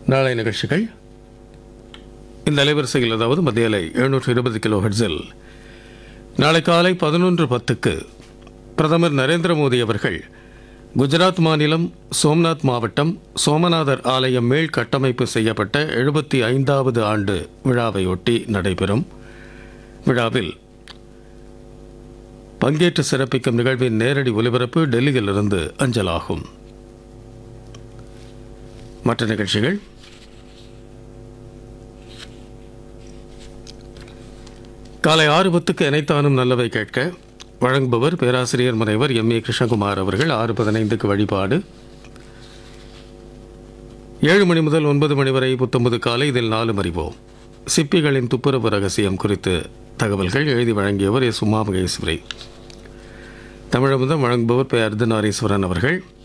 நாளை நிகழ்ச்சிகள் இந்த அலைவரிசையில் அதாவது மத்திய அலை எழுநூற்று இருபது கிலோ ஹெட்ஸில் நாளை காலை பதினொன்று பத்துக்கு பிரதமர் நரேந்திர மோடி அவர்கள் குஜராத் மாநிலம் சோம்நாத் மாவட்டம் சோமநாதர் ஆலயம் மேல் கட்டமைப்பு செய்யப்பட்ட எழுபத்தி ஐந்தாவது ஆண்டு விழாவையொட்டி நடைபெறும் விழாவில் பங்கேற்று சிறப்பிக்கும் நிகழ்வின் நேரடி ஒலிபரப்பு டெல்லியிலிருந்து அஞ்சலாகும் மற்ற நிகழ்ச்சிகள் காலை ஆறு பத்துக்கு இணைத்தானும் நல்லவை கேட்க வழங்குபவர் பேராசிரியர் முனைவர் எம் ஏ கிருஷ்ணகுமார் அவர்கள் ஆறு பதினைந்துக்கு வழிபாடு ஏழு மணி முதல் ஒன்பது மணி வரை புத்தொன்பது காலை இதில் நாலு அறிவோம் சிப்பிகளின் துப்புரவு ரகசியம் குறித்து தகவல்கள் எழுதி வழங்கியவர் எஸ் உமா மகேஸ்வரி தமிழமுதம் வழங்குபவர் பே அர்த்தநாரீஸ்வரன் அவர்கள்